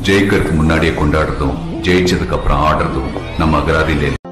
ஜெயிக்கிறதுக்கு முன்னாடியே கொண்டாடுறதும் ஜெயிச்சதுக்கு அப்புறம் ஆடுறதும் நம்ம அகராதியில இல்ல.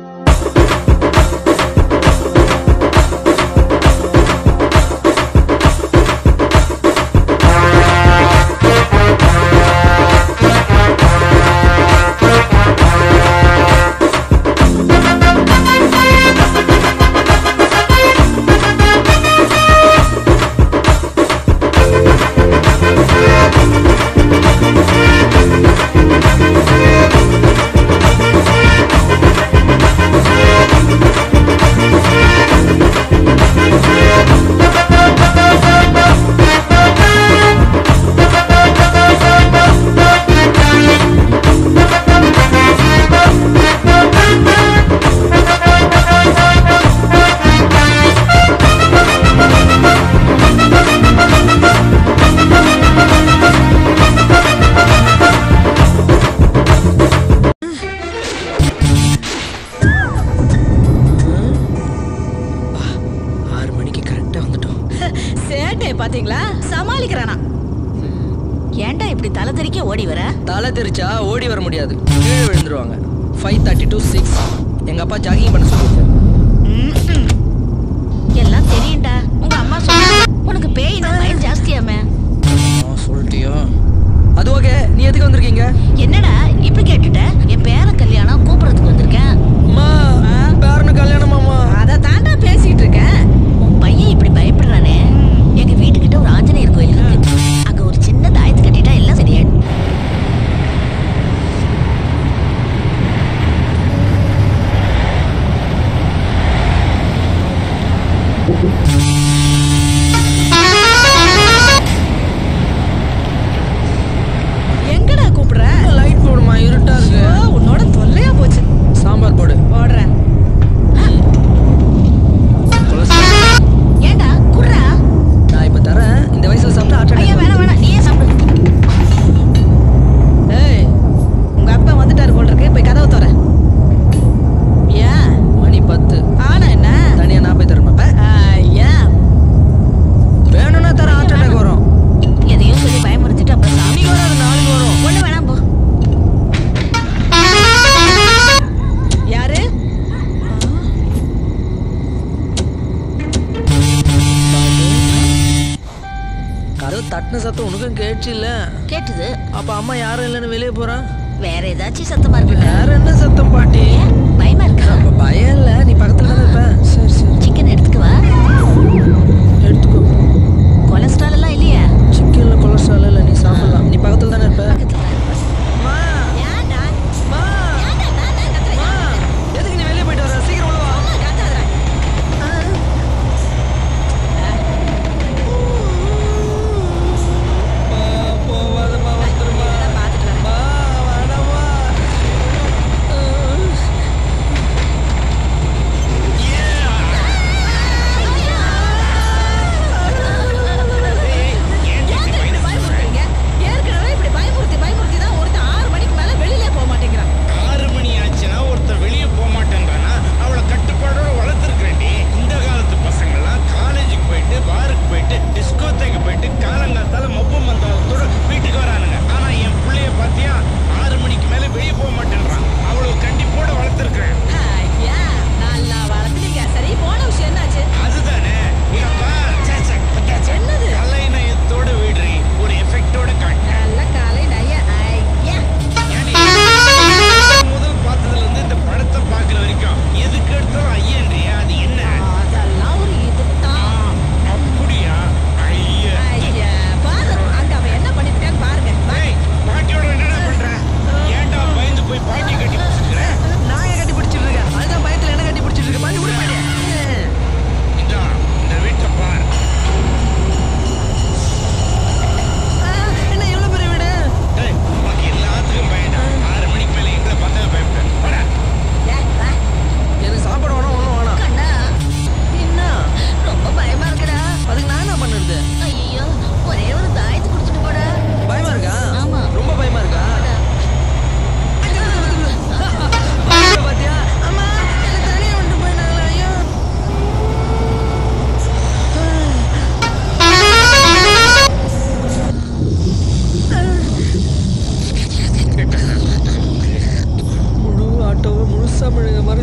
ஆறு மணிக்கு கரெக்டா வந்துட்டோம் சேட்டை பாத்தீங்களா சமாளிக்கிறானா ஏன்டா இப்படி தலை தெறிக்க ஓடி வர தலை தெரிச்சா ஓடி வர முடியாது கீழே விழுந்துருவாங்க ஃபைவ் தேர்ட்டி டூ சிக்ஸ் எங்க அப்பா ஜாகிங் பண்ண சொல்லியிருக்காரு ம்ம். எல்லாம் தெரியும்டா உங்க அம்மா சொன்னா உனக்கு பேய் தான் பயம் ஜாஸ்தியாமே ஆ, சொல்லிட்டியோ அது ஓகே நீ எதுக்கு வந்திருக்கீங்க என்னடா இப்படி கேட்டுட்ட என் பேரன் கல்யாணம் கூப்பிடறதுக்கு வந்திருக்கேன் அம்மா பேரனு கல்யாணமாமா அத தாண்டா பேசிட்டு இருக்கேன் உன் பையன் இப்படி பயப்படுறானே எங்க வீட்டுக்கிட்ட ஒரு ஆஞ்சநேயர் கோயில் இருக்கு அங்க ஒரு சின்ன தாயத்து கட்டிட்டா எல்லாம் சரியாயிடும் எங்கடா கூப்பிடுற லைட் போடுமா இருட்டா இருக்கு உன்னோட தொல்லையா போச்சு சாம்பார் போடு போடுறேன் கொலஸ்ட்ரால். ஏண்டா குடுறா நான் இப்ப தரேன் இந்த வயசுல சாப்பிட்டா ஹார்ட் ஐயா அட்டாக் வேணாம் வேணாம் நீயே சாப்பிடு ஏய் உங்க அப்பா வந்துட்டாரு போல் இருக்கு போய் கதவு தர ஏன் மணி பத்து ஆனா என்ன தனியா நான் போய் தரேன் பாப்பா ஏன் வேணும்னா தரேன் ஹார்ட் அட்டாக் வரும் எதையும் சொல்லி பயமுறுத்திட்டு அப்புறம் சாமி இன்னைக்கு வராது நாளைக்கு வரும் ஒண்ணு வேணாம் போ யாரு கதவு தட்டின சத்தம் உனக்கும் கேட்டுச்சு இல்ல கேட்டுது அப்ப அம்மா யாரும் இல்லைன்னு வெளியே போறான் வேற ஏதாச்சும் சத்தமா இருக்கட்டும் வேற என்ன சத்தம் பாட்டி ஏன் பயமா இருக்கா அப்ப பயம் இல்ல நீ பக்கத்துல தானே இருப்ப சரி சரி சிக்கன் எடுத்துக்கவா எடுத்துக்கோ கொலஸ்ட்ரால் எல்லாம் இல்லையா சிக்கன்ல கொலஸ்ட்ரால் இல்ல நீ சாப்பிடலாம் நீ பக்கத்துல தானே இருப்ப பக்கத்துல தான் இருப்பேன். அம்மா, ஏன்டா? அம்மா, ஏன்டா நான் தான் கத்துறேன்? அம்மா, எதுக்கு நீ வெளியே போயிட்டு வர சீக்கிரம் உள்ள வா அம்மா கத்தாதடா. போவாதம்மா வந்துருமா இதெல்லாம் பார்த்துட்டு வரேன். அம்மா வேணாம்மா ஏன்டா இப்படி பயமுறுத்துறீங்க? ஏற்கனவே இப்படி பயமுறுத்தி பயமுறுத்தி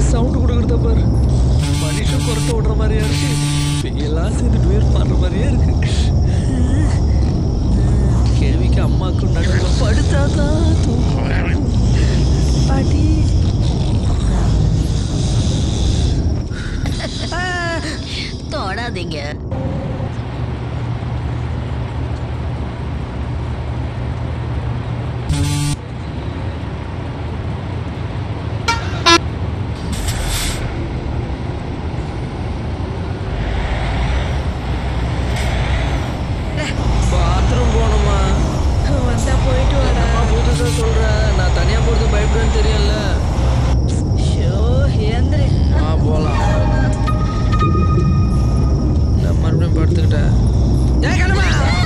சவுண்ட் கொடுக்குறத பாரு மனுஷன் குரட்டை விடுற மாதிரியா இருக்கு பேயெல்லாம் சேர்ந்து பேர் பாடுற மாதிரியே இருக்கு கேள்விக்கு அம்மாக்கும் நடுவில் படுத்தாதான் தூக்கம் பாட்டி தொடாதீங்க பாத்ரூம் போகணுமா வந்தா போயிட்டு அம்மா புதுசா சொல்ற நான் தனியா போறது பயப்படுவேன்னு தெரியல ஷோ ஏந்திரி ஆ போலாம் நான் மறுபடியும் படுத்துக்கிட்டேன் ஏய் கண்ணம்மா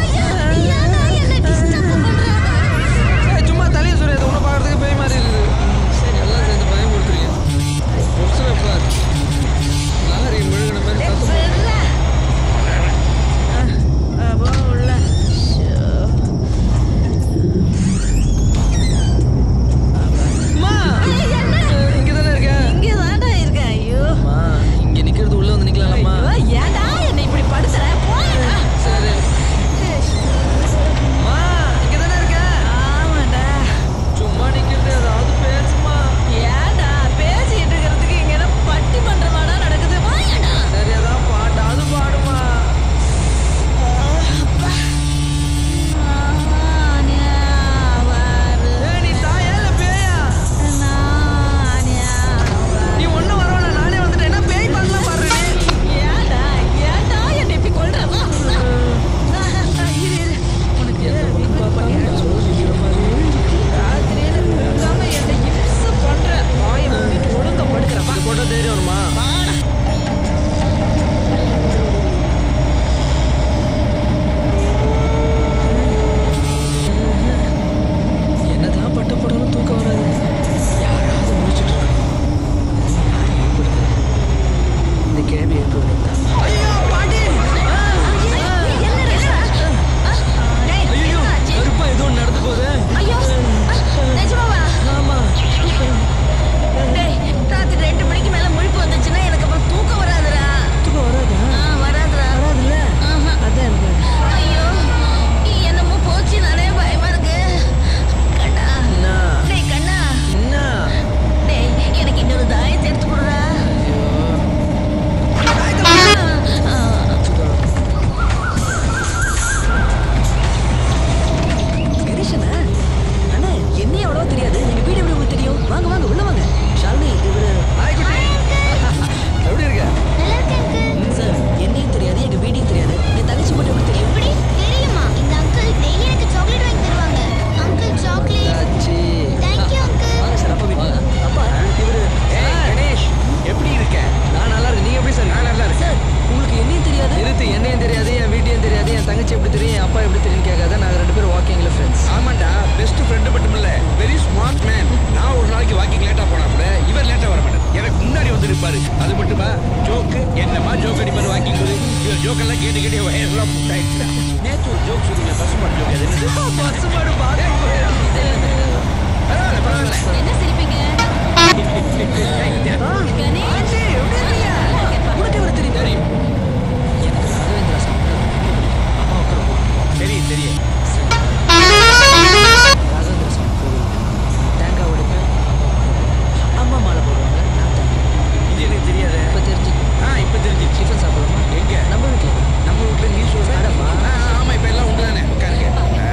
ஏய், சும்மா தலையை சொல்லியது உன்னை பார்க்கறதுக்கு பேய் மாதிரி இருக்குது சரி எல்லாம் சேர்ந்து பயமுறுத்துறீங்க புருஷனை பார் லாரி முழுகின மாதிரி சத்தம் உள்ள அம்மா இங்க தானே இருக்க இங்க தாண்டா இருக்கேன் ஐயோ அம்மா இங்க நிக்கிறது உள்ள வந்து நிக்கலாம்மா ஐயோ, ஏன்டா என்னை இப்படி படுத்துற போடா சரி அம்மா இங்க தானே இருக்க ஆமாடா சும்மா நிக்கிறது ஏதாவது பேசுமா ஏன்டா பேசிட்டு இருக்கிறதுக்கு இங்க என்ன பட்டி பண்றமாடா நடக்குது வாயடா சரி அதான் பாட்டாவது பாடுமா ஏய் நீ தாயா இல்ல பேயா நீ ஒண்ணும் வரவல நானே வந்துட்டேன் என்ன பேய் பண்ணலாம் பாரு நீ ஏன்டா ஏன்டா என்னை இப்படி கொல்ற வா, வா. இரு, இரு. உனக்கு request பண்ணிடுறேன். ராத்திரியில தூங்காம என்னை இம்சை பண்ற. வாயை மூடிட்டு ஒழுங்கா படுக்கிற. வா. இது போட்டா தைரியம் வருமா வாடா. என்னதான் பட்டு போட்டாலும் தூக்கம் வராது யாராவது முடிச்சுட்டு இருக்கணும் யார் எழுப்புறது இந்த கேள்வி எழுப்புறது ஐயோ பாட்டி என்னடா? ஆ? டேய், ஐயோ என்னாச்சு? கருப்பா ஏதோ ஒண்ணு நடந்து போகுது ஐயோ ஆ, நிஜமாவா? ஆமா டேய், ராத்திரி ரெண்டு மணிக்கு மேல முழிப்பு வந்துச்சுன்னா எனக்கு அப்புறம் தூக்கம் வராதுடா தூக்கம் வராதா ஆ, வராதுடா வராதுல்ல ஆஹா. அதான் எனக்கு ஐயோ என்னமோ போச்சு நானே பயமா இருக்கு கண்ணா என்ன டேய் கண்ணா என்ன டேய் எனக்கு இன்னொரு தாயத்தை எடுத்து கொடுடா ஐயோ ஆ, ஆ. கணேசனா அண்ணா என்னையும் அவ்வளவா தெரியாது எங்க வீடு எப்படி உங்களுக்கு தெரியும் வாங்க வாங்க உள்ள வாங்க ஷாலினி இவரு ஹாய் குட்டி எப்படி இருக்க சார் என்னையும் தெரியாது எங்க வீடையும் தெரியாது என் தங்கச்சி மட்டும் எப்படி தெரியும் எப்படி தெரியுமா இந்த அங்கிள் டெய்லி எனக்கு சாக்லேட் வாங்கி தருவாங்க அங்கிள் சாக்லேட் ஆச்சி தேங்க்யூ அங்கிள் வாங்க சார் அப்பா வீடு அப்பா இவரு ஏய் கணேஷ் எப்படி இருக்க நான் நல்லா இருக்கேன் நீங்க எப்படி சார் நான் நல்லா இருக்கேன் சார் உங்களுக்கு என்னையும் தெரியாது நிறுத்து என்னையும் தெரியாது என் வீட்டையும் தெரியாது என் தங்கச்சி எப்படி தெரியும் என் அப்பா எப்படி தெரியும் கேட்காத நாங்க ரெண்டு பேரும் வாக்கிங்ல ஃப்ரெண்ட்ஸ் ஆமாண்டா பெஸ்ட் ஃப்ரெண்டு மட்டும் இல்ல வெரி ஸ்மார்ட் மேன் நான் ஒரு நாளைக்கு வாக்கிங் லேட்டா போனா கூட இவர் லேட்டா வர மாட்டார் எனக்கு முன்னாடி வந்து நிற்பாரு அது மட்டுமா ஜோக்கு என்னமா ஜோக் அடிப்பாரு வாக்கிங் போது இவர் ஜோக் எல்லாம் கேட்டு கேட்டு வயசுலாம் புட்டாயிடுச்சு நேற்று ஒரு ஜோக் சொன்னீங்க பஸ் மாடு ஜோக் அது என்னது பசுமாடு பாத்து பரவாயில்ல பரவாயில்ல என்ன சிரிப்பீங்க கணேஷ் உனக்கு இவரை தெரியும் தெரியும் எனக்கு ராகவேந்திரா சாப்பிட்டது அம்மாவுக்கு ரொம்ப தெரியும் தெரியும் ராகவேந்திரா சாமி கோவில் தேங்காய் உடைப்பேன் அம்மா மாலை போடுவாங்க நான் தேங்காய் இது எனக்கு தெரியாது இப்போ தெரிஞ்சு ஆ இப்போ தெரிஞ்சிச்சு டிஃபன் சாப்பிடலாமா எங்க நம்ம வீட்டில் நம்ம வீட்டுல நீ சொல்ற அடம்மா. ஆ, ஆமா இப்ப எல்லாம் உண்டுதானே உட்காருங்க ஆ.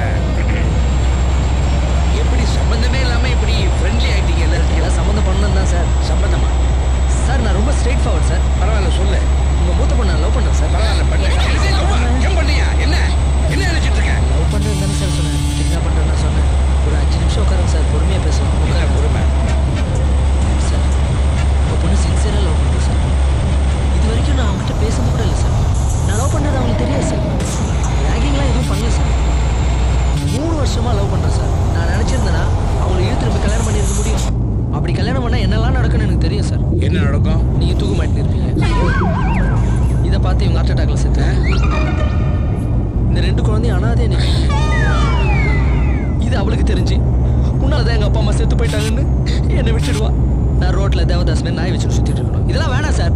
எப்படி சம்பந்தமே இல்லாம இப்படி ஃப்ரெண்ட்லி ஆயிட்டீங்க எல்லாரும் எல்லாம் சம்மந்தம் பண்ணணும் தான் சார் சம்பந்தமா சார் நான் ரொம்ப ஸ்ட்ரெயிட் ஃபார்வர்ட் சார் பரவாயில்ல சொல்லு உங்கள் மூத்த பொண்ணை லவ் பண்ணுறேன் சார் பரவாயில்ல பண்ண ஏன் பண்ணியா என்ன என்ன நினைச்சிட்டு இருக்க லவ் பண்ணுறது தானே சார் சொன்னேன் என்ன பண்ணுறேன்னு சொன்னேன் ஒரு அஞ்சு நிமிஷம் உட்காருங்க சார் பொறுமையாக பேசலாம் என்ன உட்காருங்க பொறுமை சார் உங்கள் பொண்ணு சின்சியராக லவ் பண்ணுறேன் சார் இது வரைக்கும் நான் அவங்ககிட்ட பேசுறது கூட இல்லை சார் நான் லவ் பண்ணுறது அவங்களுக்கு தெரியாது சார் ரேகிங்லாம் எதுவும் பண்ணல சார் மூணு வருஷமாக லவ் பண்ணுறேன் சார் நான் நினச்சிருந்தேன்னா அவங்களை இழுத்து திரும்ப கல்யாணம் பண்ணியிருக்க முடியும் அப்படி கல்யாணம் பண்ணால் என்னெல்லாம் நடக்கும்னு எனக்கு தெரியும் சார் என்ன நடக்கும் நீங்கள் தூக்க மாட்டேன்னு இருப்பீங்க இதை பார்த்து இவங்க ஹார்ட் அட்டாக்ல செத்து இந்த ரெண்டு குழந்தையும் அனாதே நிற்கும் இது அவளுக்கு தெரிஞ்சு உன்னால தான் எங்கள் அப்பா அம்மா செத்து போயிட்டாங்கன்னு என்னை விட்டுடுவா நான் ரோட்ல தேவதாஸ் மாதிரி நாய் வச்சு சுத்திட்டு இருக்கணும் இதெல்லாம் வேணாம் சார்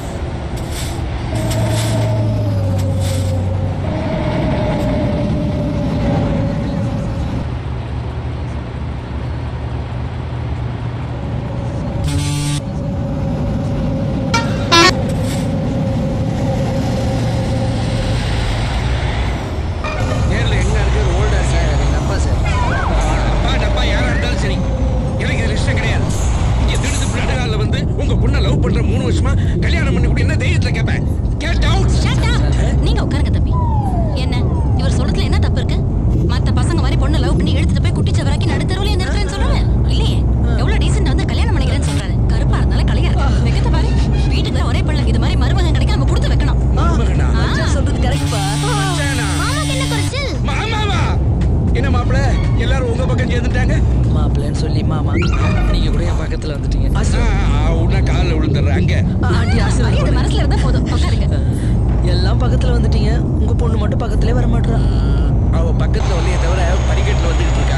நேர்ல என்ன இருக்கு ஓல்டா சார் எங்க அப்பா சார் அப்பா டப்பா யாரா இருந்தாலும் சரி எனக்கு இது இஷ்டம் கிடையாது இங்க திடுத்து பிள்ளைகால வந்து உங்க பொண்ணை லவ் பண்ற மூணு வருஷமா கல்யாணம் பண்ணி கூட என்ன தைரியத்துல கேட்பேன் கேட் அவுட் Shut up. நீங்க உட்காருங்க தம்பி என்ன இவர் சொல்றதுல என்ன தப்பு இருக்கு மத்த பசங்க மாதிரி பொண்ணை லவ் பண்ணி எடுத்துட்டு போய் குட்டிச்சவராக்கி நடுத்தருவுல நிறுத்துறேன்னு சொல்றாரு இல்லையே எவ்வளவு டீசெண்டா வந்து கல்யாணம் பண்ணிக்கிறேன்னு சொல்றாரு கருப்பா இருந்தாலும் கலையா இருக்கு வெக்கத்தை பாரு வீட்டுக்கு வர ஒரே பிள்ளை இது மாதிரி மருமகன் கிடைக்க நம்ம கொடுத்து வைக்கணும் மகனா ஆ. மச்சான் சொல்றது கரெக்ட்பா மச்சானா? மாமாக்கு என்ன குறைச்சல் மாமாவா என்ன மாப்பிள எல்லாரும் உங்க பக்கம் சேர்ந்துட்டாங்க மாப்பிள்ளைன்னு சொல்லி மாமா நீங்க கூட என் பக்கத்துல வந்துட்டீங்க உன்ன காலில் விழுந்துடுற அங்க ஆண்டி ஆசீர்வாதம் இது பண்ணுங்க. மனசுல இருந்தா போதும் உட்காருங்க எல்லாம் பக்கத்துல வந்துட்டீங்க உங்க பொண்ணு மட்டும் பக்கத்திலே வர மாட்டா அவ பக்கத்துல வந்து தவிர படிக்கட்டுல வந்துகிட்டு இருக்கா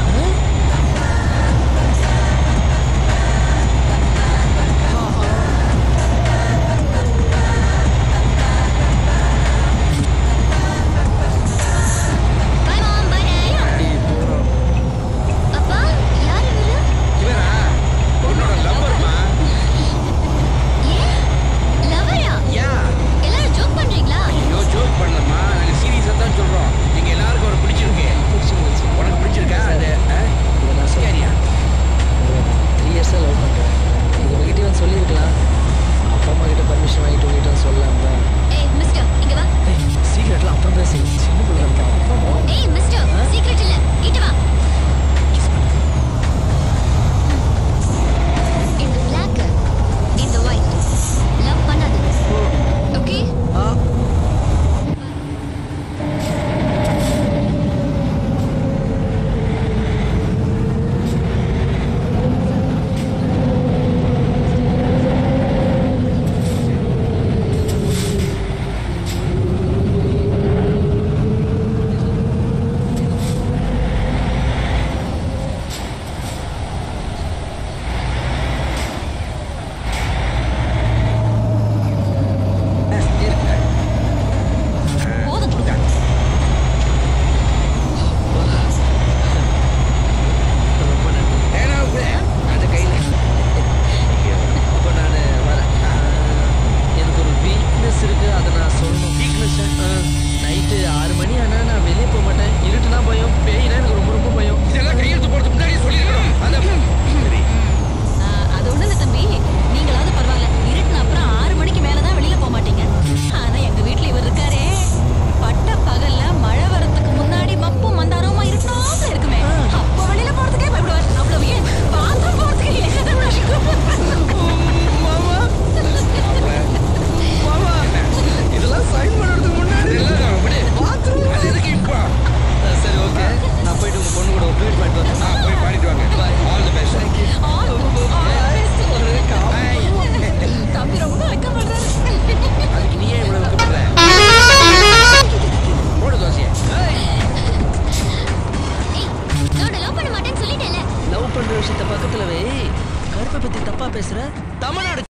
பை மாம் பை அப்பா யார் இவரு இவரா உன்னோட லவ்வர்மா ஏன் லவரா யா எல்லாரும் ஜோக் பண்றீங்களா ஐயோ ஜோக் பண்ணலம்மா நாங்க சீரியஸா தான் சொல்றோம் எங்க எல்லாருக்கும் அவரை பிடிச்சிருக்கு உனக்கு பிடிச்சிருக்கா அது ஆ? சரியா த்ரீ இயர்ஸாக லவ் பண்ணுறேன் இது உங்ககிட்ட வந்து சொல்லியிருக்கலாம் அப்பா அம்மா கிட்ட பர்மிஷன் வாங்கிட்டு உங்ககிட்ட வந்து சொல்லலாம் தான் ஏய் மிஸ்டர் இங்க வா சீக்கிரட்லாம் அப்புறம் பேசி சின்ன பிள்ளை தான் ஏய் மிஸ்டர் சீக்ரெட் இல்ல கிட்ட வா இந்த பிளாக் இந்த ஒயிட் லவ் பண்ணாது ஓகே ஆ போதும் கொடுங்க ரொம்ப நன்றி ஏனாவுக்கு அந்த கையில அப்போ நான் வரேன் ஆ, எனக்கு ஒரு வீக்னஸ் இருக்குது அதை நான் சொல்லணும் வீக்னஸ் நைட்டு ஆறு மணி ஆனால் நான் வெளியே போக மாட்டேன் இருட்டுனா பயம் பேய்னா எனக்கு ரொம்ப ரொம்ப பயம் இதெல்லாம் கையெழுத்து போறதுக்கு முன்னாடியே சொல்லிருக்கணும் அந்த சரி ஆ, அது ஒண்ணு இல்ல தம்பி நீங்களாவது பரவாயில்ல இருட்டுன அப்புறம் ஆறு மணிக்கு மேல தான் வெளியில போக மாட்டீங்க ஆனா எங்க வீட்ல இவர் இருக்காரே பட்ட பகல்ல மழை வரதுக்கு முன்னாடி மப்பும் மந்தாரமா இருக்கணும்னு இருக்குமே அப்ப வெளியில போறதுக்கே பயப்படுவார் அவ்வளவு ஏன் பாத்ரூம் போறதுக்கு மாமா இதெல்லாம் சைன் பண்ணுறதுக்கு முன்னாடி அதெல்லாம் விடு அது எதுக்கு இப்போ ஆ, சரி ஓகே நான் போயிட்டு உங்கள் பொண்ணு கூட ஒரு ட்ரீட்மெண்ட் வரேன் ஆ, போய் பாடிட்டு வாங்க ஆல் தி பெஸ்ட் தம்பி ரொம்ப வெக்கப்படுறாரு அதுக்கு நீயே இவ்வளவு வைக்கப்படுற போடு தோசையை ஏய் நான் லவ் பண்ண மாட்டேன்னு சொல்லிட்டேன்ல லவ் பண்ணுற விஷயத்த பக்கத்தில் வை கருப்பை பற்றி தப்பாக பேசுகிற தமிழ்நாடு